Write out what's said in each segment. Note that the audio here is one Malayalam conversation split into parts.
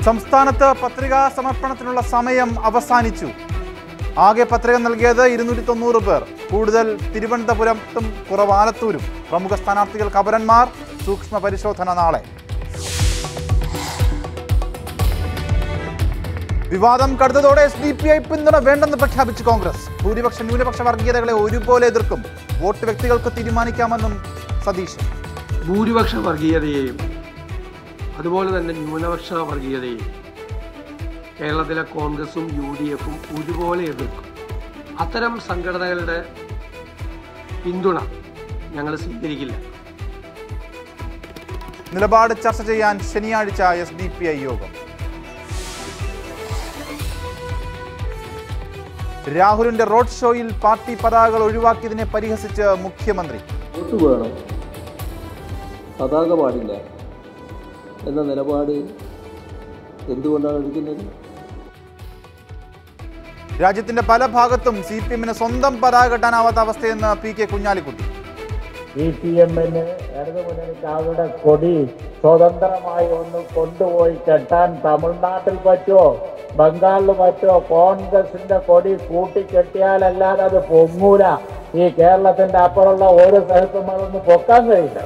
സംസ്ഥാനത്ത് പത്രികാ സമർപ്പണത്തിനുള്ള സമയം അവസാനിച്ചു ആകെ പത്രിക നൽകിയത് ഇരുന്നൂറ്റി തൊണ്ണൂറ് പേർ കൂടുതൽ തിരുവനന്തപുരത്തും കുറവ് ആലത്തൂരും പ്രമുഖ സ്ഥാനാർത്ഥികൾക്ക് അപരന്മാർ സൂക്ഷ്മ പരിശോധന നാളെ വിവാദം കടുത്തതോടെ എസ് ഡി പി ഐ പിന്തുണ വേണ്ടെന്ന് പ്രഖ്യാപിച്ചു കോൺഗ്രസ് ഭൂരിപക്ഷ ന്യൂനപക്ഷ വർഗീയതകളെ ഒരുപോലെ എതിർക്കും വോട്ട് വ്യക്തികൾക്ക് തീരുമാനിക്കാമെന്നും സതീശൻ ഭൂരിപക്ഷ വർഗീയതയെയും അതുപോലെ തന്നെ ന്യൂനപക്ഷ വർഗീയതയെയും കേരളത്തിലെ കോൺഗ്രസും യു ഡി എഫും ഒരുപോലെ എതിർക്കും അത്തരം സംഘടനകളുടെ പിന്തുണ ഞങ്ങൾ സ്വീകരിക്കില്ല നിലപാട് ചർച്ച ചെയ്യാൻ ശനിയാഴ്ച എസ് ഡി പി ഐ യോഗം രാഹുലിന്റെ റോഡ് ഷോയിൽ പാർട്ടി പതാകകൾ ഒഴിവാക്കിയതിനെ പരിഹസിച്ച് മുഖ്യമന്ത്രി വോട്ട് വേണം പതാക പാടില്ല എന്ന നിലപാട് എന്തുകൊണ്ടാണ് എടുക്കുന്നത് രാജ്യത്തിന്റെ പല ഭാഗത്തും സി പി എമ്മിന് സ്വന്തം പതാക കെട്ടാനാവാത്ത അവസ്ഥയെന്ന് P K Kunhalikutty C P എമ്മിന് ഇടതുമുന്നണിക്ക് അവരുടെ കൊടി സ്വതന്ത്രമായി ഒന്ന് കൊണ്ടുപോയി കെട്ടാൻ തമിഴ്നാട്ടിൽ പറ്റുമോ ബംഗാളിൽ പറ്റുമോ കോൺഗ്രസിന്റെ കൊടി കൂട്ടിക്കെട്ടിയാലല്ലാതെ അത് പൊങ്ങൂല ഈ കേരളത്തിന്റെ അപ്പുറമുള്ള ഓരോ സ്ഥലത്തും അതൊന്നും പൊക്കാൻ കഴിയില്ല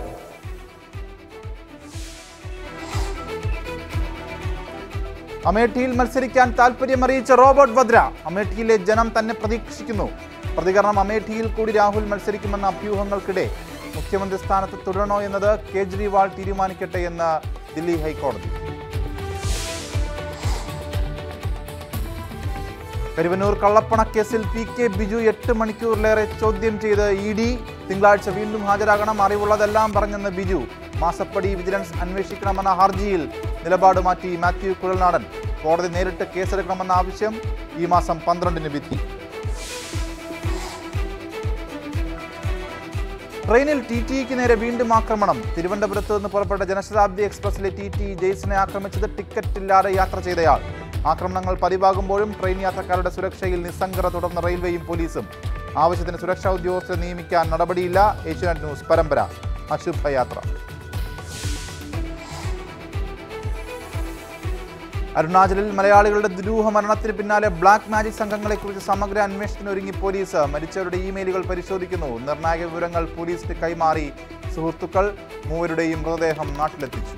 അമേഠിയിൽ മത്സരിക്കാൻ താൽപര്യമറിയിച്ച റോബർട്ട് വദ്ര അമേഠിയിലെ ജനം തന്നെ പ്രതീക്ഷിക്കുന്നു പ്രതികരണം അമേഠിയിൽ കൂടി രാഹുൽ മത്സരിക്കുമെന്ന അഭ്യൂഹങ്ങൾക്കിടെ മുഖ്യമന്ത്രി സ്ഥാനത്ത് തുടരണോ എന്നത് കേജ്രിവാൾ തീരുമാനിക്കട്ടെ എന്ന് ദില്ലി ഹൈക്കോടതി കരുവന്നൂർ കള്ളപ്പണക്കേസിൽ പി കെ ബിജു എട്ട് മണിക്കൂറിലേറെ ചോദ്യം ചെയ്ത് ഇ ഡി തിങ്കളാഴ്ച വീണ്ടും ഹാജരാകണം അറിവുള്ളതെല്ലാം പറഞ്ഞെന്ന് ബിജു മാസപ്പടി വിജിലൻസ് അന്വേഷിക്കണമെന്ന ഹർജിയിൽ നിലപാട് മാറ്റി മാത്യു കുഴൽനാടൻ കോടതി നേരിട്ട് കേസെടുക്കണമെന്ന ആവശ്യം ഈ മാസം പന്ത്രണ്ടിന് വിധി ട്രെയിനിൽ ടി ടിക്ക് നേരെ വീണ്ടും ആക്രമണം തിരുവനന്തപുരത്ത് നിന്ന് പുറപ്പെട്ട ജനശതാബ്ദി എക്സ്പ്രസിലെ ടി ടി ജെയ്സിനെ ആക്രമിച്ചത് ടിക്കറ്റ് ഇല്ലാതെ യാത്ര ചെയ്തയാൾ ആക്രമണങ്ങൾ പതിവാകുമ്പോഴും ട്രെയിൻ യാത്രക്കാരുടെ സുരക്ഷയിൽ നിസ്സംഗത തുടർന്ന റെയിൽവേയും പോലീസും ആവശ്യത്തിന് സുരക്ഷാ ഉദ്യോഗസ്ഥരെ നിയമിക്കാൻ നടപടിയില്ല ഏഷ്യാനെറ്റ് ന്യൂസ് പരമ്പര അശുഭയാത്ര അരുണാചലിൽ മലയാളികളുടെ ദുരൂഹ മരണത്തിന് പിന്നാലെ ബ്ലാക്ക് മാജിക് സംഘങ്ങളെക്കുറിച്ച് സമഗ്ര അന്വേഷണത്തിന് ഒരുങ്ങി പോലീസ് മരിച്ചവരുടെ ഇമെയിലുകൾ പരിശോധിക്കുന്നു നിർണായക വിവരങ്ങൾ പോലീസിന് കൈമാറി സുഹൃത്തുക്കൾ മൂവരുടെയും മൃതദേഹം നാട്ടിലെത്തിച്ചു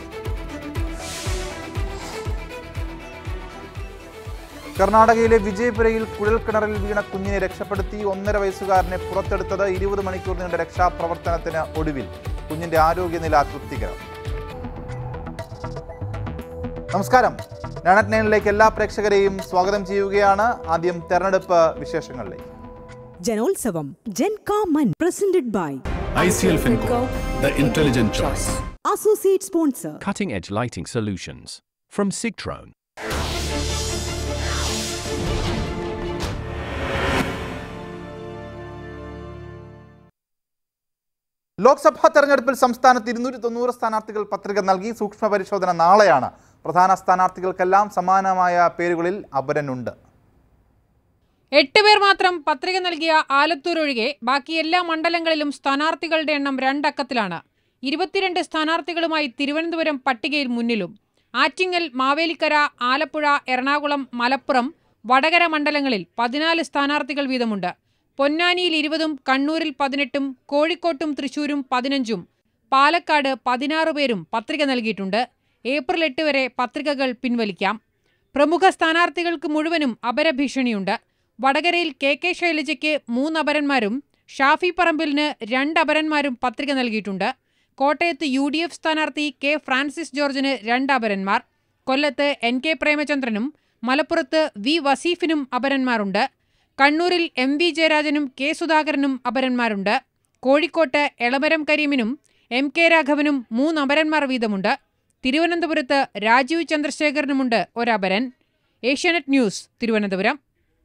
കർണാടകയിലെ വിജയപുരയിൽ കുഴൽക്കിണറിൽ വീണ കുഞ്ഞിനെ രക്ഷപ്പെടുത്തി ഒന്നര വയസ്സുകാരനെ പുറത്തെടുത്തത് ഇരുപത് മണിക്കൂർ നീണ്ട രക്ഷാപ്രവർത്തനത്തിന് ഒടുവിൽ കുഞ്ഞിന്റെ ആരോഗ്യനില തൃപ്തികരം നമസ്കാരം നാണറ്റ് നയനിലേക്ക് എല്ലാ പ്രേക്ഷകരെയും സ്വാഗതം ചെയ്യുകയാണ് ആദ്യം തെരഞ്ഞെടുപ്പ് വിശേഷങ്ങളിലേക്ക് ജനോത്സവം ജൻ കാമൻ presented by ICL Finco, the intelligent choice. Associate sponsor Cutting edge lighting solutions from Sigtron. Lok Sabha തെരഞ്ഞെടുപ്പിൽ സംസ്ഥാനത്ത് ഇരുന്നൂറ്റി തൊണ്ണൂറ് സ്ഥാനാർത്ഥികൾ പത്രിക നൽകി സൂക്ഷ്മ പരിശോധന നാളെയാണ് പ്രധാന സ്ഥാനാർത്ഥികൾക്കെല്ലാം സമാനമായ പേരുകളിൽ അപരനുണ്ട് എട്ട് പേർ മാത്രം പത്രിക നൽകിയ ആലത്തൂർ ഒഴികെ ബാക്കി എല്ലാ മണ്ഡലങ്ങളിലും സ്ഥാനാർത്ഥികളുടെ എണ്ണം രണ്ടക്കത്തിലാണ് ഇരുപത്തിരണ്ട് സ്ഥാനാർത്ഥികളുമായി തിരുവനന്തപുരം പട്ടികയിൽ മുന്നിലും ആറ്റിങ്ങൽ മാവേലിക്കര ആലപ്പുഴ എറണാകുളം മലപ്പുറം വടകര മണ്ഡലങ്ങളിൽ പതിനാല് സ്ഥാനാർത്ഥികൾ വീതമുണ്ട് പൊന്നാനിയിൽ ഇരുപതും കണ്ണൂരിൽ പതിനെട്ടും കോഴിക്കോട്ടും തൃശൂരും പതിനഞ്ചും പാലക്കാട് പതിനാറ് പേരും പത്രിക നൽകിയിട്ടുണ്ട് ഏപ്രിൽ എട്ട് വരെ പത്രികകൾ പിൻവലിക്കാം പ്രമുഖ സ്ഥാനാർത്ഥികൾക്ക് മുഴുവനും അപരഭീഷണിയുണ്ട് വടകരയിൽ കെ കെ ശൈലജയ്ക്ക് മൂന്ന് അപരന്മാരും ഷാഫി പറമ്പിലിന് രണ്ട് അപരന്മാരും പത്രിക നൽകിയിട്ടുണ്ട് കോട്ടയത്ത് യു ഡി എഫ് സ്ഥാനാർത്ഥി കെ ഫ്രാൻസിസ് ജോർജിന് രണ്ട് അപരന്മാർ കൊല്ലത്ത് എൻ കെ പ്രേമചന്ദ്രനും മലപ്പുറത്ത് വി വസീഫിനും അപരന്മാരുണ്ട് കണ്ണൂരിൽ എം വി ജയരാജനും കെ സുധാകരനും അപരന്മാരുണ്ട് കോഴിക്കോട്ട് എളമരം കരീമിനും എം കെ രാഘവനും മൂന്ന് അപരന്മാർ വീതമുണ്ട് തിരുവനന്തപുരത്ത് രാജീവ് ചന്ദ്രശേഖരനുമുണ്ട് ഒരപരൻ ഏഷ്യാനെറ്റ് ന്യൂസ് തിരുവനന്തപുരം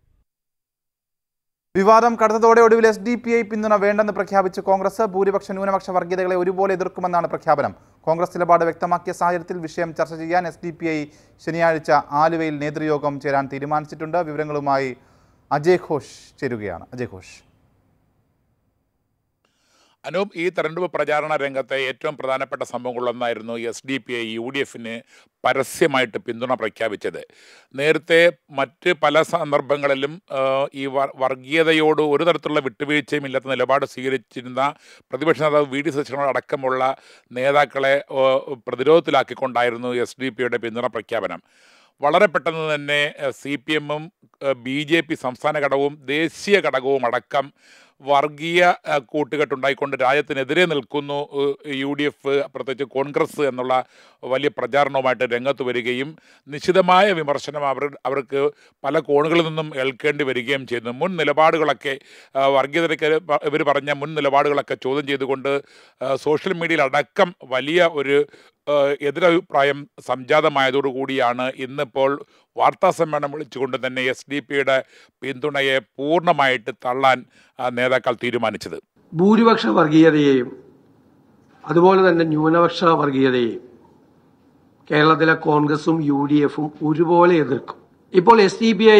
വിവാദം കടുത്തതോടെ ഒടുവിൽ എസ് ഡി പി ഐ പിന്തുണ വേണ്ടെന്ന് പ്രഖ്യാപിച്ച് കോൺഗ്രസ് ഭൂരിപക്ഷ ന്യൂനപക്ഷ വർഗീയതകളെ ഒരുപോലെ എതിർക്കുമെന്നാണ് പ്രഖ്യാപനം കോൺഗ്രസ് നിലപാട് വ്യക്തമാക്കിയ സാഹചര്യത്തിൽ വിഷയം ചർച്ച ചെയ്യാൻ എസ് ഡി പി ഐ ശനിയാഴ്ച ആലുവയിൽ നേതൃയോഗം ചേരാൻ തീരുമാനിച്ചിട്ടുണ്ട് വിവരങ്ങളുമായി അജയ് ഘോഷ് ചേരുകയാണ് അജയ് ഘോഷ് അനൂപ് ഈ തെരഞ്ഞെടുപ്പ് പ്രചാരണ രംഗത്തെ ഏറ്റവും പ്രധാനപ്പെട്ട സംഭവങ്ങളൊന്നായിരുന്നു S D P I U D എഫിന് പരസ്യമായിട്ട് പിന്തുണ പ്രഖ്യാപിച്ചത് നേരത്തെ മറ്റ് പല സന്ദർഭങ്ങളിലും ആ, ഈ വർ- വർഗീയതയോട് ഒരു തരത്തിലുള്ള വിട്ടുവീഴ്ചയും ഇല്ലാത്ത നിലപാട് സ്വീകരിച്ചിരുന്ന പ്രതിപക്ഷ നേതാവ് വി ഡി സതീശനോട് അടക്കമുള്ള നേതാക്കളെ ആ, പ്രതിരോധത്തിലാക്കിക്കൊണ്ടായിരുന്നു എസ് ഡി പിയുടെ പിന്തുണ പ്രഖ്യാപനം വളരെ പെട്ടെന്ന് തന്നെ സി പി എമ്മും ബി ജെ പി സംസ്ഥാന ഘടകവും ദേശീയ ഘടകവും അടക്കം വർഗീയ ആ, കൂട്ടുകെട്ടുണ്ടായിക്കൊണ്ട് രാജ്യത്തിനെതിരെ നിൽക്കുന്നു ഏഹ്, യു ഡി എഫ് പ്രത്യേകിച്ച് കോൺഗ്രസ് എന്നുള്ള വലിയ പ്രചാരണവുമായിട്ട് രംഗത്ത് വരികയും നിശിതമായ വിമർശനം അവർ അവർക്ക് പല കോണുകളിൽ നിന്നും ഏൽക്കേണ്ടി വരികയും ചെയ്യുന്നു മുൻ നിലപാടുകളൊക്കെ ആ, വർഗീയതയ്ക്ക് ഇവർ പറഞ്ഞ മുൻ നിലപാടുകളൊക്കെ ചോദ്യം ചെയ്തുകൊണ്ട് ആ, സോഷ്യൽ മീഡിയയിൽ അടക്കം വലിയ ഒരു ആ, എതിരഭിപ്രായം സംജാതമായതോടുകൂടിയാണ് ഇന്നിപ്പോൾ വാർത്താ സമ്മേളനം വിളിച്ചുകൊണ്ട് തന്നെ എസ് ഡി പിയുടെ പിന്തുണയെ പൂർണ്ണമായിട്ട് തള്ളാൻ ആ, നേതാക്കൾ തീരുമാനിച്ചത് ഭൂരിപക്ഷ വർഗീയതയെയും അതുപോലെ തന്നെ ന്യൂനപക്ഷ വർഗീയതയെയും കേരളത്തിലെ കോൺഗ്രസും യു ഡി എഫും ഒരുപോലെ എതിർക്കും ഇപ്പോൾ S D P I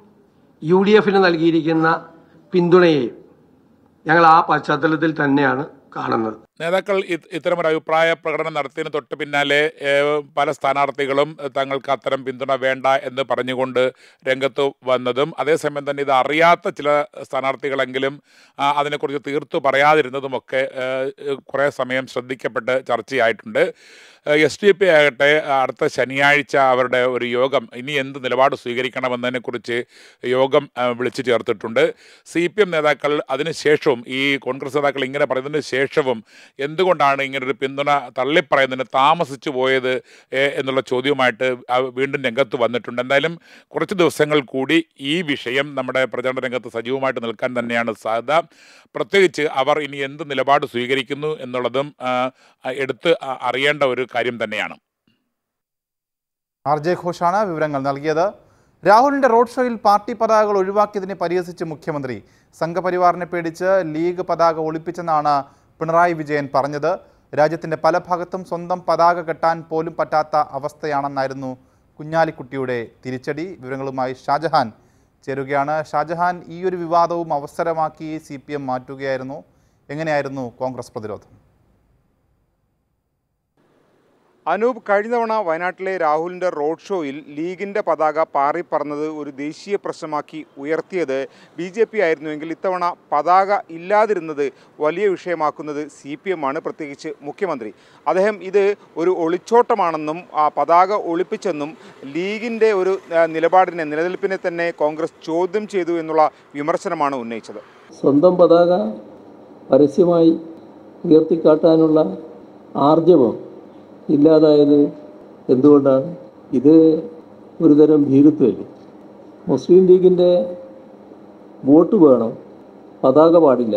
U D എഫിന് നൽകിയിരിക്കുന്ന പിന്തുണയെയും ഞങ്ങൾ ആ പശ്ചാത്തലത്തിൽ തന്നെയാണ് കാണുന്നത് നേതാക്കൾ ഇത് ഇത്തരമൊരു അഭിപ്രായ പ്രകടനം നടത്തിയതിന് തൊട്ട് പിന്നാലെ ഏഹ്, പല സ്ഥാനാർത്ഥികളും ഏഹ്, തങ്ങൾക്ക് അത്തരം പിന്തുണ വേണ്ട എന്ന് പറഞ്ഞുകൊണ്ട് രംഗത്ത് വന്നതും അതേസമയം തന്നെ ഇത് അറിയാത്ത ചില സ്ഥാനാർത്ഥികളെങ്കിലും ആ, അതിനെക്കുറിച്ച് തീർത്തു പറയാതിരുന്നതുമൊക്കെ ഏഹ്, കുറേ സമയം ശ്രദ്ധിക്കപ്പെട്ട് ചർച്ചയായിട്ടുണ്ട് എസ് ഡി പി ആകട്ടെ അടുത്ത ശനിയാഴ്ച അവരുടെ ഒരു യോഗം ഇനി എന്ത് നിലപാട് സ്വീകരിക്കണമെന്നതിനെക്കുറിച്ച് യോഗം ആ, വിളിച്ചു ചേർത്തിട്ടുണ്ട് സി പി എം നേതാക്കൾ അതിനുശേഷവും ഈ കോൺഗ്രസ് നേതാക്കൾ ഇങ്ങനെ പറയുന്നതിന് ശേഷവും എന്തുകൊണ്ടാണ് ഇങ്ങനൊരു പിന്തുണ തള്ളിപ്പറയുന്നതിന് താമസിച്ചു പോയത് ഏ, എന്നുള്ള ചോദ്യവുമായിട്ട് ആ വീണ്ടും രംഗത്ത് വന്നിട്ടുണ്ട് എന്തായാലും കുറച്ച് ദിവസങ്ങൾ കൂടി ഈ വിഷയം നമ്മുടെ പ്രചരണ രംഗത്ത് സജീവമായിട്ട് നിൽക്കാൻ തന്നെയാണ് സാധ്യത പ്രത്യേകിച്ച് അവർ ഇനി എന്ത് നിലപാട് സ്വീകരിക്കുന്നു എന്നുള്ളതും ആ, ആ, എടുത്ത് ആ- അറിയേണ്ട ഒരു കാര്യം തന്നെയാണ് ആർ ജെ ഘോഷാണ് വിവരങ്ങൾ നൽകിയത് രാഹുലിന്റെ റോഡ് ഷോയിൽ പാർട്ടി പതാകകൾ ഒഴിവാക്കിയതിനെ പരിഹസിച്ച് മുഖ്യമന്ത്രി സംഘപരിവാറിനെ പേടിച്ച് ലീഗ് പതാക ഒളിപ്പിച്ചെന്നാണ് പിണറായി വിജയൻ പറഞ്ഞത് രാജ്യത്തിന്റെ പല ഭാഗത്തും സ്വന്തം പതാക കെട്ടാൻ പോലും പറ്റാത്ത അവസ്ഥയാണെന്നായിരുന്നു കുഞ്ഞാലിക്കുട്ടിയുടെ തിരിച്ചടി വിവരങ്ങളുമായി ഷാജഹാൻ ചേരുകയാണ് ഷാജഹാൻ ഈ ഒരു വിവാദവും അവസരമാക്കി സി പി എം മാറ്റുകയായിരുന്നു എങ്ങനെയായിരുന്നു കോൺഗ്രസ് പ്രതിരോധം അനൂപ് കഴിഞ്ഞ തവണ വയനാട്ടിലെ രാഹുലിൻ്റെ റോഡ് ഷോയിൽ ലീഗിൻ്റെ പതാക പാറിപ്പറന്നത് ഒരു ദേശീയ പ്രശ്നമാക്കി ഉയർത്തിയത് ബി ജെ പി ആയിരുന്നുവെങ്കിൽ ഇത്തവണ പതാക ഇല്ലാതിരുന്നത് വലിയ വിഷയമാക്കുന്നത് സി പി എം ആണ് പ്രത്യേകിച്ച് മുഖ്യമന്ത്രി അദ്ദേഹം ഇത് ഒരു ഒളിച്ചോട്ടമാണെന്നും ആ പതാക ഒളിപ്പിച്ചെന്നും ലീഗിൻ്റെ ഒരു ആ, നിലപാടിനെ നിലനിൽപ്പിനെ തന്നെ കോൺഗ്രസ് ചോദ്യം ചെയ്തു എന്നുള്ള വിമർശനമാണ് ഉന്നയിച്ചത് സ്വന്തം പതാക പരസ്യമായി ഉയർത്തിക്കാട്ടാനുള്ള ആർജവം ഇല്ലാതായത് എന്തുകൊണ്ടാണ് ഇത് ഒരുതരം ഭീരുത്വമല്ലേ മുസ്ലിം ലീഗിൻ്റെ വോട്ട് വേണം പതാക പാടില്ല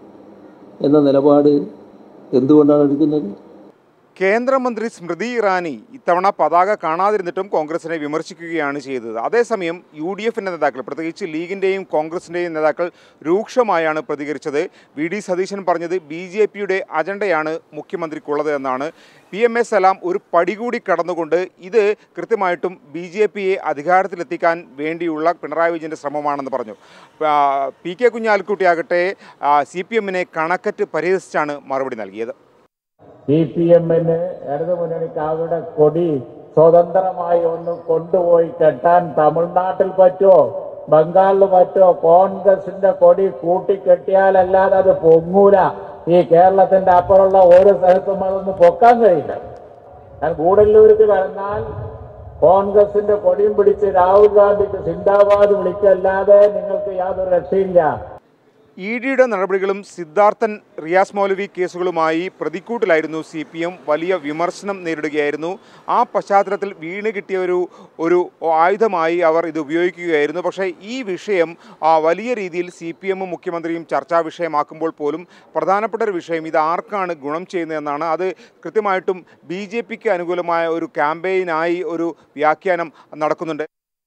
എന്ന നിലപാട് എന്തുകൊണ്ടാണ് എടുക്കുന്നത് കേന്ദ്രമന്ത്രി സ്മൃതി ഇറാനി ഇത്തവണ പതാക കാണാതിരുന്നിട്ടും കോൺഗ്രസിനെ വിമർശിക്കുകയാണ് ചെയ്തത് അതേസമയം യു ഡി എഫിൻ്റെ നേതാക്കൾ പ്രത്യേകിച്ച് ലീഗിൻ്റെയും കോൺഗ്രസിൻ്റെയും നേതാക്കൾ രൂക്ഷമായാണ് പ്രതികരിച്ചത് വി ഡി സതീശൻ പറഞ്ഞത് ബി ജെ പിയുടെ അജണ്ടയാണ് മുഖ്യമന്ത്രിക്കുള്ളത് എന്നാണ് പി എം എസ് സലാം ഒരു പടി കൂടി കടന്നുകൊണ്ട് ഇത് കൃത്യമായിട്ടും ബി ജെ പിയെ അധികാരത്തിലെത്തിക്കാൻ വേണ്ടിയുള്ള പിണറായി വിജയൻ്റെ ശ്രമമാണെന്ന് പറഞ്ഞു ആ, പി കെ കുഞ്ഞാലിക്കുട്ടിയാകട്ടെ സി പി എമ്മിനെ കണക്കറ്റ് പരിഹസിച്ചാണ് മറുപടി നൽകിയത് സി പി എമ്മിന് ഇടതുമുന്നണിക്ക് അവരുടെ കൊടി സ്വതന്ത്രമായി ഒന്ന് കൊണ്ടുപോയി കെട്ടാൻ തമിഴ്നാട്ടിൽ പറ്റുമോ ബംഗാളിൽ പറ്റുമോ കോൺഗ്രസിന്റെ കൊടി കൂട്ടിക്കെട്ടിയാലല്ലാതെ അത് പൊങ്ങൂല ഈ കേരളത്തിന്റെ അപ്പുറമുള്ള ഓരോ സ്ഥലത്തും അതൊന്നും പൊക്കാൻ കഴിയില്ല ഞാൻ ഗൂഡല്ലൂർക്ക് കടന്നാൽ കോൺഗ്രസിന്റെ കൊടിയും പിടിച്ച് രാഹുൽ ഗാന്ധിക്ക് സിന്ദാബാദ് വിളിക്കല്ലാതെ നിങ്ങൾക്ക് യാതൊരു രക്ഷയില്ല ഇ ഡിയുടെ നടപടികളും സിദ്ധാർത്ഥൻ റിയാസ് മൗലവി കേസുകളുമായി പ്രതിക്കൂട്ടിലായിരുന്നു സി പി എം വലിയ വിമർശനം നേരിടുകയായിരുന്നു ആ പശ്ചാത്തലത്തിൽ വീണ് കിട്ടിയ ഒരു ഒരു ആയുധമായി അവർ ഇത് ഉപയോഗിക്കുകയായിരുന്നു പക്ഷേ ഈ വിഷയം ആ, വലിയ രീതിയിൽ സി പി എമ്മും മുഖ്യമന്ത്രിയും ചർച്ചാ വിഷയമാക്കുമ്പോൾ പോലും പ്രധാനപ്പെട്ട ഒരു വിഷയം ഇത് ആർക്കാണ് ഗുണം ചെയ്യുന്നതെന്നാണ് അത് കൃത്യമായിട്ടും ബി ജെ പിക്ക് അനുകൂലമായ ഒരു ക്യാമ്പയിനായി ഒരു വ്യാഖ്യാനം നടക്കുന്നുണ്ട്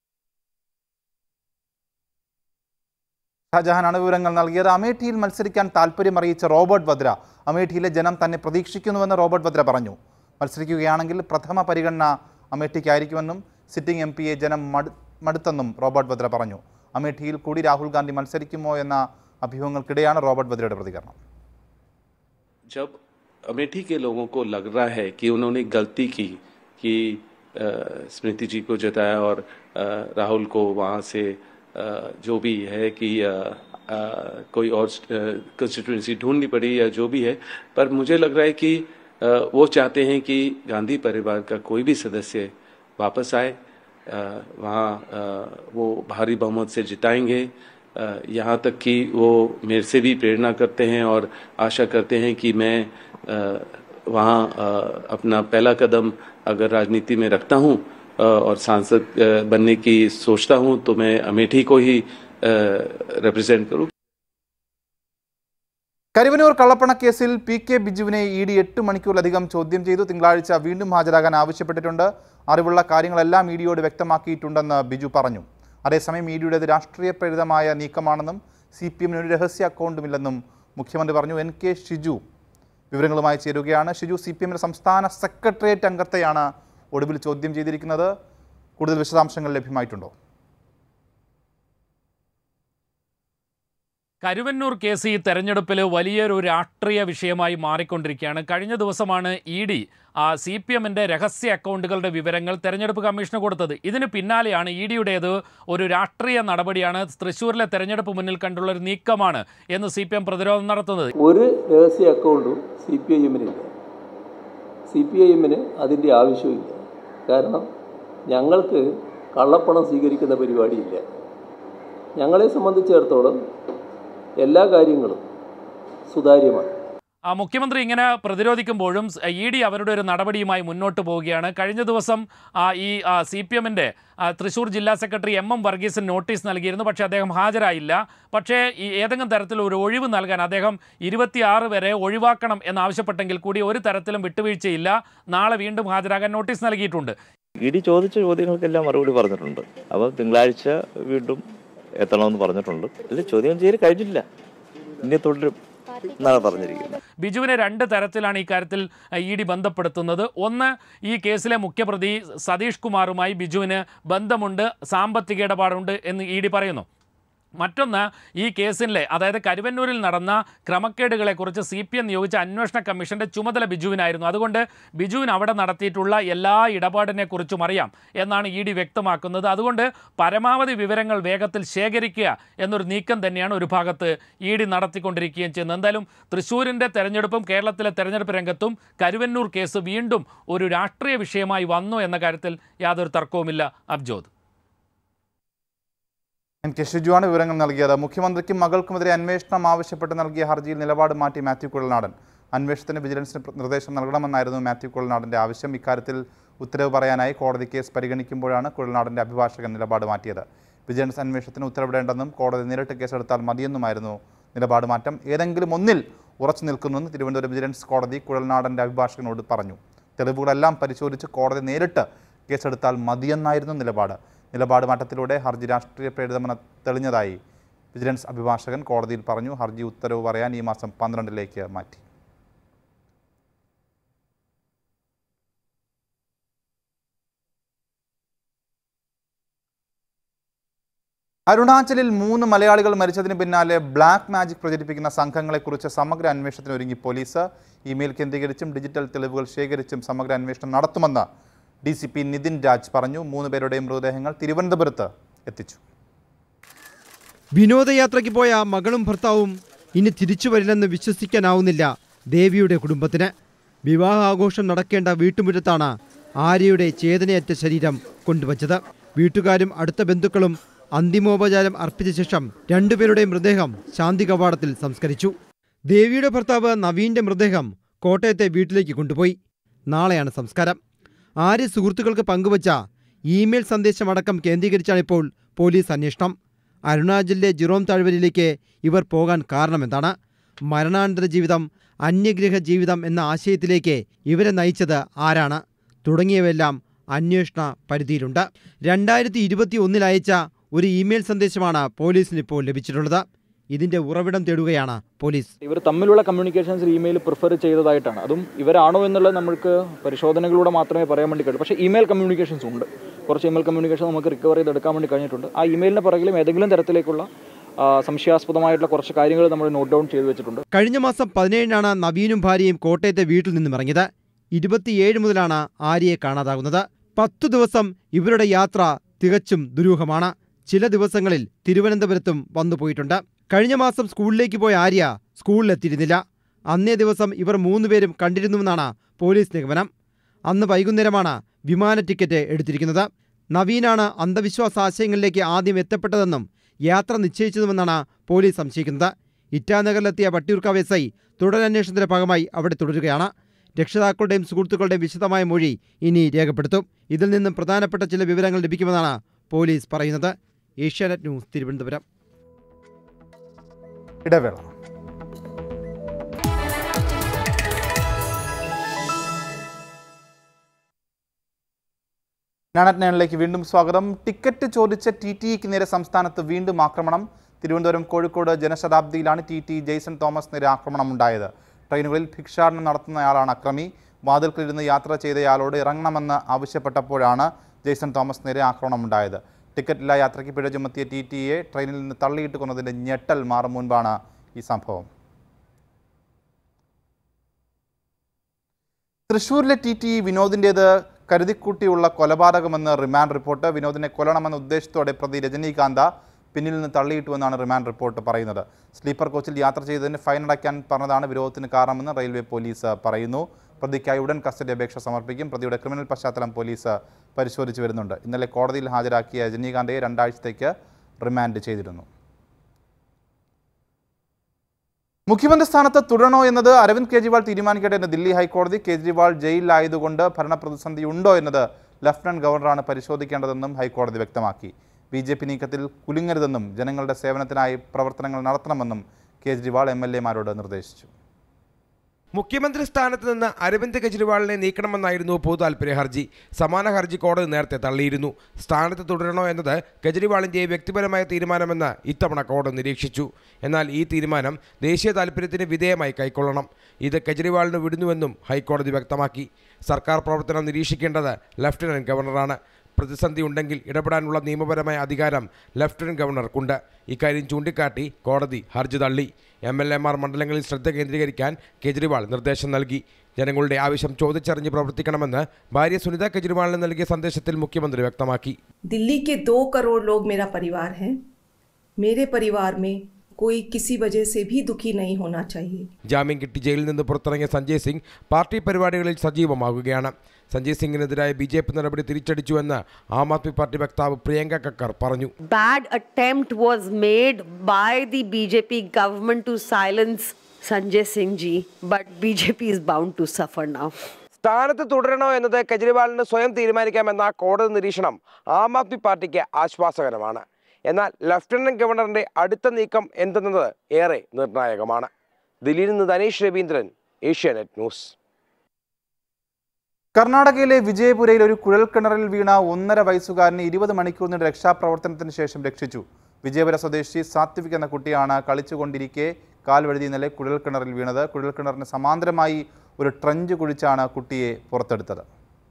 ഷാജഹാനാണ് വിവരങ്ങൾ നൽകിയത് അമേഠിയിൽ മത്സരിക്കാൻ താല്പര്യം അറിയിച്ച റോബർട്ട് വദ്ര അമേഠിയിലെ ജനം തന്നെ പ്രതീക്ഷിക്കുന്നുവെന്ന് റോബർട്ട് വദ്ര പറഞ്ഞു മത്സരിക്കുകയാണെങ്കിൽ പ്രഥമ പരിഗണന അമേഠിക്കായിരിക്കുമെന്നും സിറ്റിംഗ് എം പിയെ ജനം മടു മടുത്തെന്നും റോബർട്ട് വദ്ര പറഞ്ഞു അമേഠിയിൽ കൂടി രാഹുൽ ഗാന്ധി മത്സരിക്കുമോ എന്ന അഭ്യൂഹങ്ങൾക്കിടെയാണ് റോബർട്ട് വദ്രയുടെ പ്രതികരണം जब अमेठी के लोगों को लग रहा है कि उन्होंने गलती की कि अ, स्मृति जी को जताया और अ, राहुल को वहाँ से अ, जो भी है कि अ, अ, कोई और कंस्टिट्यूंसी ढूंढनी पड़ी या जो भी है पर मुझे लग रहा है कि अ, वो चाहते हैं कि गांधी परिवार का कोई भी सदस्य वापस आए अ, वहाँ अ, वो भारी बहुमत से जिताएंगे अ, यहाँ तक कि वो मेरे से भी प्रेरणा करते हैं और आशा करते हैं कि मैं अ, वहाँ अ, अपना पहला कदम अगर राजनीति में रखता हूँ अ, और सांसद अ, बनने की सोचता हूँ तो मैं अमेठी को ही रिप्रेजेंट करूँ കരുവന്നൂർ കള്ളപ്പണക്കേസിൽ പി കെ ബിജുവിനെ ഇ ഡി എട്ട് മണിക്കൂറിലധികം ചോദ്യം ചെയ്തു തിങ്കളാഴ്ച വീണ്ടും ഹാജരാകാൻ ആവശ്യപ്പെട്ടിട്ടുണ്ട് അറിവുള്ള കാര്യങ്ങളെല്ലാം ഇ ഡിയോട് വ്യക്തമാക്കിയിട്ടുണ്ടെന്ന് ബിജു പറഞ്ഞു അതേസമയം ഇ ഡിയുടേത് രാഷ്ട്രീയ പ്രേരിതമായ നീക്കമാണെന്നും സി പി എമ്മിന് ഒരു രഹസ്യ അക്കൗണ്ടുമില്ലെന്നും മുഖ്യമന്ത്രി പറഞ്ഞു എൻ കെ ഷിജു വിവരങ്ങളുമായി ചേരുകയാണ് ഷിജു സി പി എമ്മിന്റെ സംസ്ഥാന സെക്രട്ടേറിയറ്റ് അംഗത്തെയാണ് ഒടുവിൽ ചോദ്യം ചെയ്തിരിക്കുന്നത് കൂടുതൽ വിശദാംശങ്ങൾ ലഭ്യമായിട്ടുണ്ടോ കരുവന്നൂർ കേസ് ഈ തെരഞ്ഞെടുപ്പിൽ വലിയൊരു രാഷ്ട്രീയ വിഷയമായി മാറിക്കൊണ്ടിരിക്കുകയാണ് കഴിഞ്ഞ ദിവസമാണ് ഇ ഡി സി പി എമ്മിൻ്റെ രഹസ്യ അക്കൗണ്ടുകളുടെ വിവരങ്ങൾ തെരഞ്ഞെടുപ്പ് കമ്മീഷന് കൊടുത്തത് ഇതിന് പിന്നാലെയാണ് ഇ ഡിയുടേത് ഒരു രാഷ്ട്രീയ നടപടിയാണ് തൃശ്ശൂരിലെ തെരഞ്ഞെടുപ്പ് മുന്നിൽ കണ്ടുള്ള ഒരു നീക്കമാണ് എന്ന് സി പി എം പ്രതിരോധം നടത്തുന്നത് ഒരു രഹസ്യ അക്കൗണ്ടും സി പി ഐ എമ്മിനില്ല സി പി ഐ എമ്മിന് അതിൻ്റെ ആവശ്യമില്ല കാരണം ഞങ്ങൾക്ക് കള്ളപ്പണം സ്വീകരിക്കുന്ന പരിപാടിയില്ല ഞങ്ങളെ സംബന്ധിച്ചിടത്തോളം എല്ലാ കാര്യങ്ങളും സുതാര്യമാണ് ആ മുഖ്യമന്ത്രി ഇങ്ങനെ പ്രതിരോധിക്കുമ്പോഴും ഇ ഡി അവരുടെ ഒരു നടപടിയുമായി മുന്നോട്ട് പോവുകയാണ് കഴിഞ്ഞ ദിവസം ആ, ഈ സി പി എമ്മിൻ്റെ തൃശ്ശൂർ ജില്ലാ സെക്രട്ടറി എം എം വർഗീസിന് നോട്ടീസ് നൽകിയിരുന്നു പക്ഷേ അദ്ദേഹം ഹാജരായില്ല പക്ഷേ ഈ ഏതെങ്കിലും തരത്തിൽ ഒരു ഒഴിവ് നൽകാൻ അദ്ദേഹം ഇരുപത്തിയാറ് വരെ ഒഴിവാക്കണം എന്നാവശ്യപ്പെട്ടെങ്കിൽ കൂടി ഒരു തരത്തിലും വിട്ടുവീഴ്ചയില്ല നാളെ വീണ്ടും ഹാജരാകാൻ നോട്ടീസ് നൽകിയിട്ടുണ്ട് ഇ ഡി ചോദിച്ച ചോദ്യങ്ങൾക്കെല്ലാം മറുപടി പറഞ്ഞിട്ടുണ്ട് അപ്പോൾ തിങ്കളാഴ്ച വീണ്ടും എത്തണമെന്ന് പറഞ്ഞിട്ടുണ്ട് അല്ല ചോദ്യം ചെയ്യൽ കഴിഞ്ഞില്ല ഇനി തുടരും എന്നാണ് പറഞ്ഞിരിക്കുന്നത് ബിജുവിനെ രണ്ട് തരത്തിലാണ് ഈ കാര്യത്തിൽ ഇ ഡി ബന്ധപ്പെടുത്തുന്നത് ഒന്ന് ഈ കേസിലെ മുഖ്യപ്രതി സതീഷ് കുമാറുമായി ബിജുവിന് ബന്ധമുണ്ട് സാമ്പത്തിക ഇടപാടുണ്ട് എന്ന് ഇ ഡി പറയുന്നു മറ്റൊന്ന് ഈ കേസിലെ അതായത് കരുവന്നൂരിൽ നടന്ന ക്രമക്കേടുകളെക്കുറിച്ച് സി പി എം നിയോഗിച്ച അന്വേഷണ കമ്മീഷന്റെ ചുമതല ബിജുവിനായിരുന്നു അതുകൊണ്ട് ബിജുവിന് അവിടെ നടത്തിയിട്ടുള്ള എല്ലാ ഇടപാടിനെക്കുറിച്ചും അറിയാം എന്നാണ് ഇ ഡി വ്യക്തമാക്കുന്നത് അതുകൊണ്ട് പരമാവധി വിവരങ്ങൾ വേഗത്തിൽ ശേഖരിക്കുക എന്നൊരു നീക്കം തന്നെയാണ് ഒരു ഭാഗത്ത് ഇ ഡി നടത്തിക്കൊണ്ടിരിക്കുകയും ചെയ്യുന്നത് എന്തായാലും തൃശ്ശൂരിൻ്റെ തെരഞ്ഞെടുപ്പും കേരളത്തിലെ തെരഞ്ഞെടുപ്പ് രംഗത്തും കരുവന്നൂർ കേസ് വീണ്ടും ഒരു രാഷ്ട്രീയ വിഷയമായി വന്നു എന്ന കാര്യത്തിൽ യാതൊരു തർക്കവുമില്ല അബ്ജോദ് എൻ കെ ഷിജുവാണ് വിവരങ്ങൾ നൽകിയത് മുഖ്യമന്ത്രിക്കും മകൾക്കുമെതിരെ അന്വേഷണം ആവശ്യപ്പെട്ട് നൽകിയ ഹർജിയിൽ നിലപാട് മാറ്റി മാത്യു കുഴൽനാടൻ അന്വേഷണത്തിന് വിജിലൻസിന് പ്ര- നിർദ്ദേശം നൽകണമെന്നായിരുന്നു മാത്യു കുഴൽനാടൻ്റെ ആവശ്യം ഇക്കാര്യത്തിൽ ഉത്തരവ് പറയാനായി കോടതി കേസ് പരിഗണിക്കുമ്പോഴാണ് കുഴൽനാടൻ്റെ അഭിഭാഷകൻ നിലപാട് മാറ്റിയത് വിജിലൻസ് അന്വേഷണത്തിന് ഉത്തരവിടേണ്ടെന്നും കോടതി നേരിട്ട് കേസെടുത്താൽ മതിയെന്നുമായിരുന്നു നിലപാട് മാറ്റം ഏതെങ്കിലും ഒന്നിൽ ഉറച്ചു നിൽക്കുന്നുവെന്ന് തിരുവനന്തപുരം വിജിലൻസ് കോടതി കുഴൽനാടൻ്റെ അഭിഭാഷകനോട് പറഞ്ഞു തെളിവുകളെല്ലാം പരിശോധിച്ച് കോടതി നേരിട്ട് കേസെടുത്താൽ മതിയെന്നായിരുന്നു നിലപാട് നിലപാട് മാറ്റത്തിലൂടെ ഹർജി രാഷ്ട്രീയ പ്രേരിതമെന്ന് തെളിഞ്ഞതായി വിജിലൻസ് അഭിഭാഷകൻ കോടതിയിൽ പറഞ്ഞു ഹർജി ഉത്തരവ് പറയാൻ ഈ മാസം പന്ത്രണ്ടിലേക്ക് മാറ്റി അരുണാചലിൽ മൂന്ന് മലയാളികൾ മരിച്ചതിന് പിന്നാലെ ബ്ലാക്ക് മാജിക് പ്രചരിപ്പിക്കുന്ന സംഘങ്ങളെക്കുറിച്ച് സമഗ്ര അന്വേഷണത്തിന് ഒരുങ്ങി പോലീസ് ഇമെയിൽ കേന്ദ്രീകരിച്ചും ഡിജിറ്റൽ തെളിവുകൾ ശേഖരിച്ചും സമഗ്ര അന്വേഷണം നടത്തുമെന്ന് D C P Nithin Raj പറഞ്ഞു മൂന്ന് പേരുടെയും മൃതദേഹങ്ങൾ തിരുവനന്തപുരത്ത് എത്തിച്ചു വിനോദയാത്രയ്ക്ക് പോയ മകളും ഭർത്താവും ഇനി തിരിച്ചു വരില്ലെന്ന് വിശ്വസിക്കാനാവുന്നില്ല ദേവിയുടെ കുടുംബത്തിന് വിവാഹാഘോഷം നടക്കേണ്ട വീട്ടുമുറ്റത്താണ് ആര്യയുടെ ചേതനയറ്റ ശരീരം കൊണ്ടുവച്ചത് വീട്ടുകാരും അടുത്ത ബന്ധുക്കളും അന്തിമോപചാരം അർപ്പിച്ച ശേഷം രണ്ടുപേരുടെ മൃതദേഹം ശാന്തി കവാടത്തിൽ സംസ്കരിച്ചു ദേവിയുടെ ഭർത്താവ് നവീന്റെ മൃതദേഹം കോട്ടയത്തെ വീട്ടിലേക്ക് കൊണ്ടുപോയി നാളെയാണ് സംസ്കാരം ആര്യ സുഹൃത്തുക്കൾക്ക് പങ്കുവച്ച ഇമെയിൽ സന്ദേശമടക്കം കേന്ദ്രീകരിച്ചാണിപ്പോൾ പോലീസ് അന്വേഷണം അരുണാചലിലെ ജിറോം താഴ്വരയിലേക്ക് ഇവർ പോകാൻ കാരണമെന്താണ് മരണാനന്തര ജീവിതം അന്യഗ്രഹ ജീവിതം എന്ന ആശയത്തിലേക്ക് ഇവരെ നയിച്ചത് ആരാണ് തുടങ്ങിയവയെല്ലാം അന്വേഷണ പരിധിയിലുണ്ട് രണ്ടായിരത്തി ഇരുപത്തി ഒന്നിൽ അയച്ച ഒരു ഇമെയിൽ സന്ദേശമാണ് പോലീസിന് ഇപ്പോൾ ലഭിച്ചിട്ടുള്ളത് ഇതിന്റെ ഉറവിടം തേടുകയാണ് പോലീസ് ഇവർ തമ്മിലുള്ള കമ്മ്യൂണിക്കേഷൻസ് ഇമെയിൽ പ്രിഫർ ചെയ്തതായിട്ടാണ് അതും ഇവരാണോ എന്നുള്ളത് നമുക്ക് പരിശോധനകളിലൂടെ മാത്രമേ പറയാൻ വേണ്ടി കഴിയൂ പക്ഷേ ഇമെയിൽ കമ്മ്യൂണിക്കേഷൻസ് ഉണ്ട് കുറച്ച് ഇമെയിൽ കമ്മ്യൂണിക്കേഷൻ നമുക്ക് റിക്കവർ ചെയ്തെടുക്കാൻ വേണ്ടി കഴിഞ്ഞിട്ടുണ്ട് ആ ഇമെയിലിന് പുറകിലും ഏതെങ്കിലും തരത്തിലേക്കുള്ള ആ, സംശയാസ്പദമായിട്ടുള്ള കുറച്ച് കാര്യങ്ങൾ നമ്മൾ നോട്ട് ഡൗൺ ചെയ്തു വെച്ചിട്ടുണ്ട് കഴിഞ്ഞ മാസം പതിനേഴിനാണ് നവീനും ഭാര്യയും കോട്ടയത്തെ വീട്ടിൽ നിന്നും ഇറങ്ങിയത് ഇരുപത്തിയേഴ് മുതലാണ് ആര്യയെ കാണാതാകുന്നത് പത്തു ദിവസം ഇവരുടെ യാത്ര തികച്ചും ദുരൂഹമാണ് ചില ദിവസങ്ങളിൽ തിരുവനന്തപുരത്തും വന്നുപോയിട്ടുണ്ട് കഴിഞ്ഞ മാസം സ്കൂളിലേക്ക് പോയ ആര്യ സ്കൂളിലെത്തിയിരുന്നില്ല അന്നേ ദിവസം ഇവർ മൂന്നുപേരും കണ്ടിരുന്നുവെന്നാണ് പോലീസ് നിഗമനം അന്ന് വൈകുന്നേരമാണ് വിമാന ടിക്കറ്റ് എടുത്തിരിക്കുന്നത് നവീനാണ് അന്ധവിശ്വാസ ആശയങ്ങളിലേക്ക് ആദ്യം എത്തപ്പെട്ടതെന്നും യാത്ര നിശ്ചയിച്ചതുമെന്നാണ് പോലീസ് സംശയിക്കുന്നത് ഇറ്റാനഗറിലെത്തിയ വട്ടിയൂർക്കാവ് എസ് ഐ തുടരന്വേഷണത്തിന്റെ ഭാഗമായി അവിടെ തുടരുകയാണ് രക്ഷിതാക്കളുടെയും സുഹൃത്തുക്കളുടെയും വിശദമായ മൊഴി ഇനി രേഖപ്പെടുത്തും ഇതിൽ നിന്നും പ്രധാനപ്പെട്ട ചില വിവരങ്ങൾ ലഭിക്കുമെന്നാണ് പോലീസ് പറയുന്നത് ഏഷ്യാനെറ്റ് ന്യൂസ് തിരുവനന്തപുരം ഇടവേള നാണറ്റ് നയനിലേക്ക് വീണ്ടും സ്വാഗതം ടിക്കറ്റ് ചോദിച്ച ടി ടിക്ക് നേരെ സംസ്ഥാനത്ത് വീണ്ടും ആക്രമണം തിരുവനന്തപുരം കോഴിക്കോട് ജനശതാബ്ദിയിലാണ് ടി ടി ജെയ്സൺ തോമസ് നേരെ ആക്രമണം ഉണ്ടായത് ട്രെയിനുകളിൽ ഭിക്ഷാടനം നടത്തുന്നയാളാണ് അക്രമി വാതിൽക്കിലിരുന്ന് യാത്ര ചെയ്തയാളോട് ഇറങ്ങണമെന്ന് ആവശ്യപ്പെട്ടപ്പോഴാണ് ജെയ്സൺ തോമസ് നേരെ ആക്രമണം ഉണ്ടായത് ടിക്കറ്റില്ല യാത്രയ്ക്ക് പിഴ ചുമത്തിയ ടി ടിയെ ട്രെയിനിൽ നിന്ന് തള്ളിയിട്ട് കൊന്നതിൻ്റെ ഞെട്ടൽ മാറും മുൻപാണ് ഈ സംഭവം തൃശൂരിലെ ടി ടി വിനോദിൻ്റേത് കരുതിക്കൂട്ടിയുള്ള കൊലപാതകമെന്ന് റിമാൻഡ് റിപ്പോർട്ട് വിനോദിനെ കൊല്ലണമെന്ന ഉദ്ദേശത്തോടെ പ്രതി രജനീകാന്ത പിന്നിൽ നിന്ന് തള്ളിയിട്ടുവെന്നാണ് റിമാൻഡ് റിപ്പോർട്ട് പറയുന്നത് സ്ലീപ്പർ കോച്ചിൽ യാത്ര ചെയ്തതിന് ഫൈൻ അടയ്ക്കാൻ പറഞ്ഞതാണ് വിരോധത്തിന് കാരണമെന്ന് റെയിൽവേ പോലീസ് പറയുന്നു പ്രതിക്കായി ഉടൻ കസ്റ്റഡി അപേക്ഷ സമർപ്പിക്കും പ്രതിയുടെ ക്രിമിനൽ പശ്ചാത്തലം പോലീസ് പരിശോധിച്ചു വരുന്നുണ്ട് ഇന്നലെ കോടതിയിൽ ഹാജരാക്കിയ രജനീകാന്തയെ രണ്ടാഴ്ചത്തേക്ക് റിമാൻഡ് ചെയ്തിരുന്നു മുഖ്യമന്ത്രി സ്ഥാനത്ത് തുടരണോ എന്നത് അരവിന്ദ് കെജ്രിവാൾ തീരുമാനിക്കട്ടെ എന്ന് ദില്ലി ഹൈക്കോടതി കേജ്രിവാൾ ജയിലിലായതുകൊണ്ട് ഭരണപ്രതിസന്ധി ഉണ്ടോ എന്നത് ലഫ്റ്റനന്റ് ഗവർണറാണ് പരിശോധിക്കേണ്ടതെന്നും ഹൈക്കോടതി വ്യക്തമാക്കി ബി ജെ പി നീക്കത്തിൽ കുലുങ്ങരുതെന്നും ജനങ്ങളുടെ സേവനത്തിനായി പ്രവർത്തനങ്ങൾ നടത്തണമെന്നും കേജ്രിവാൾ എം എൽ എമാരോട് നിർദ്ദേശിച്ചു മുഖ്യമന്ത്രി സ്ഥാനത്ത് നിന്ന് അരവിന്ദ് കെജ്രിവാളിനെ നീക്കണമെന്നായിരുന്നു പൊതു താൽപര്യ ഹർജി സമാന ഹർജി കോടതി നേരത്തെ തള്ളിയിരുന്നു സ്ഥാനത്ത് തുടരണോ എന്നത് കെജ്രിവാളിന്റെ വ്യക്തിപരമായ തീരുമാനമെന്ന് ഇത്തവണ കോടതി നിരീക്ഷിച്ചു എന്നാൽ ഈ തീരുമാനം ദേശീയ താൽപര്യത്തിന് വിധേയമായി കൈക്കൊള്ളണം ഇത് കെജ്രിവാളിന് വിടുന്നുവെന്നും ഹൈക്കോടതി വ്യക്തമാക്കി സർക്കാർ പ്രവർത്തനം നിരീക്ഷിക്കേണ്ടത് ലഫ്റ്റനന്റ് ഗവർണറാണ് പ്രതിസന്ധി ഉണ്ടെങ്കിൽ ഇടപെടാനുള്ള നിയമപരമായ അധികാരം ലഫ്റ്റനന്റ് ഗവർണർക്കുണ്ട് ഇക്കാര്യം ചൂണ്ടിക്കാട്ടി കോടതി ഹർജി തള്ളി എം എൽ എമാർ മണ്ഡലങ്ങളിൽ ശ്രദ്ധ കേന്ദ്രീകരിക്കാൻ കെജ്രിവാൾ നിർദ്ദേശം നൽകി ജനങ്ങളുടെ ആവശ്യം ചോദിച്ചറിഞ്ഞ് പ്രവർത്തിക്കണമെന്ന് ഭാര്യ സുനിത കെജ്രിവാളിന് നൽകിയ സന്ദേശത്തിൽ മുഖ്യമന്ത്രി വ്യക്തമാക്കി दिल्ली के दो करोड़ लोग मेरा परिवार हैं मेरे परिवार में कोई किसी वजह से भी दुखी नहीं होना चाहिए ജാമ്യം കിട്ടി ജയിലിൽ നിന്ന് പുറത്തിറങ്ങിയ സഞ്ജയ് സിംഗ് പാർട്ടി പരിപാടികളിൽ സജീവമാകുകയാണ് സഞ്ജയ് സിംഗിനെതിരായ ബി ജെ പി നടപടി തിരിച്ചടിച്ചുവെന്ന് ആം ആദ്മി പാർട്ടി വക്താവ് പ്രിയങ്ക കക്കർ പറഞ്ഞു bad attempt was made by the BJP government to silence Sanjay Singh ji, but BJP is bound to suffer now. സ്ഥാനത്ത് തുടരണോ എന്നത് കെജ്രിവാളിന് സ്വയം തീരുമാനിക്കാമെന്ന കോടതി നിരീക്ഷണം ആം ആദ്മി പാർട്ടിക്ക് ആശ്വാസകരമാണ് എന്നാൽ ലഫ്റ്റനന്റ് ഗവർണറിന്റെ അടുത്ത നീക്കം എന്തെന്നത് ഏറെ നിർണായകമാണ് ദില്ലിയിൽ നിന്ന് ധനേഷ് രവീന്ദ്രൻ ഏഷ്യാനെറ്റ് ന്യൂസ് കർണാടകയിലെ വിജയപുരയിൽ ഒരു കുഴൽക്കിണറിൽ വീണ ഒന്നര വയസ്സുകാരനെ ഇരുപത് മണിക്കൂറിന് രക്ഷാപ്രവർത്തനത്തിന് ശേഷം രക്ഷിച്ചു വിജയപുര സ്വദേശി സാത്വിക് എന്ന കുട്ടിയാണ് കളിച്ചുകൊണ്ടിരിക്കെ കാൽ വഴുതി ഇന്നലെ കുഴൽക്കിണറിൽ വീണത് കുഴൽക്കിണറിന് സമാന്തരമായി ഒരു ട്രഞ്ച് കുഴിച്ചാണ് കുട്ടിയെ പുറത്തെടുത്തത്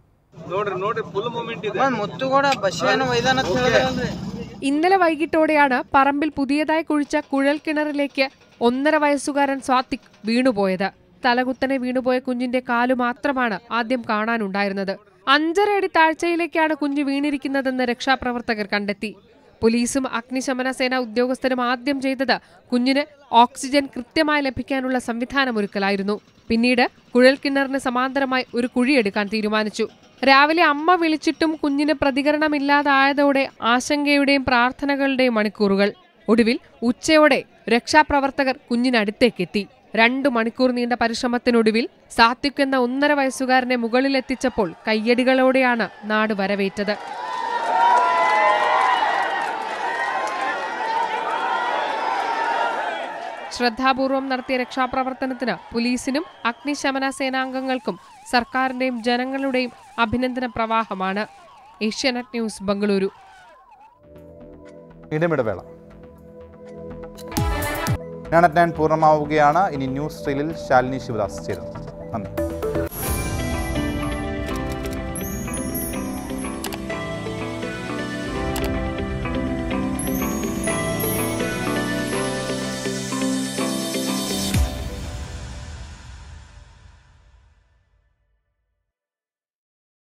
ഇന്നലെ വൈകിട്ടോടെയാണ് പറമ്പിൽ പുതിയതായി കുഴിച്ച കുഴൽക്കിണറിലേക്ക് ഒന്നര വയസ്സുകാരൻ സ്വാത്തിക് വീണുപോയത് തലകുത്തനെ വീണുപോയ കുഞ്ഞിന്റെ കാലു മാത്രമാണ് ആദ്യം കാണാനുണ്ടായിരുന്നത് അഞ്ചര അടി താഴ്ചയിലേക്കാണ് കുഞ്ഞ് വീണിരിക്കുന്നതെന്ന് രക്ഷാപ്രവർത്തകർ കണ്ടെത്തി പോലീസും അഗ്നിശമന സേന ഉദ്യോഗസ്ഥരും ആദ്യം ചെയ്തത് കുഞ്ഞിന് ഓക്സിജൻ കൃത്യമായി ലഭിക്കാനുള്ള സംവിധാനമൊരുക്കലായിരുന്നു പിന്നീട് കുഴൽക്കിണറിന് സമാന്തരമായി ഒരു കുഴിയെടുക്കാൻ തീരുമാനിച്ചു രാവിലെ അമ്മ വിളിച്ചിട്ടും കുഞ്ഞിന് പ്രതികരണമില്ലാതായതോടെ ആശങ്കയുടെയും പ്രാർത്ഥനകളുടെയും മണിക്കൂറുകൾ ഒടുവിൽ ഉച്ചയോടെ രക്ഷാപ്രവർത്തകർ കുഞ്ഞിനടുത്തേക്കെത്തി രണ്ടു മണിക്കൂർ നീണ്ട പരിശ്രമത്തിനൊടുവിൽ സാത്വിക് എന്ന ഒന്നര വയസ്സുകാരനെ മുകളിലെത്തിച്ചപ്പോൾ കയ്യടികളോടെയാണ് നാട് വരവേറ്റത് ശ്രദ്ധാപൂർവം നടത്തിയ രക്ഷാപ്രവർത്തനത്തിന് പോലീസിനും അഗ്നിശമന സേനാംഗങ്ങൾക്കും സർക്കാരിന്റെയും ജനങ്ങളുടെയും അഭിനന്ദന പ്രവാഹമാണ് ഏഷ്യാനെറ്റ് ന്യൂസ് ബംഗളൂരു ഇടമിടവേള നാണറ്റ് നയൻ പൂർണ്ണമാവുകയാണ് ഇനി ന്യൂസ് സ്ട്രീലിൽ ശാലിനി ശിവദാസ് ചേരുന്നു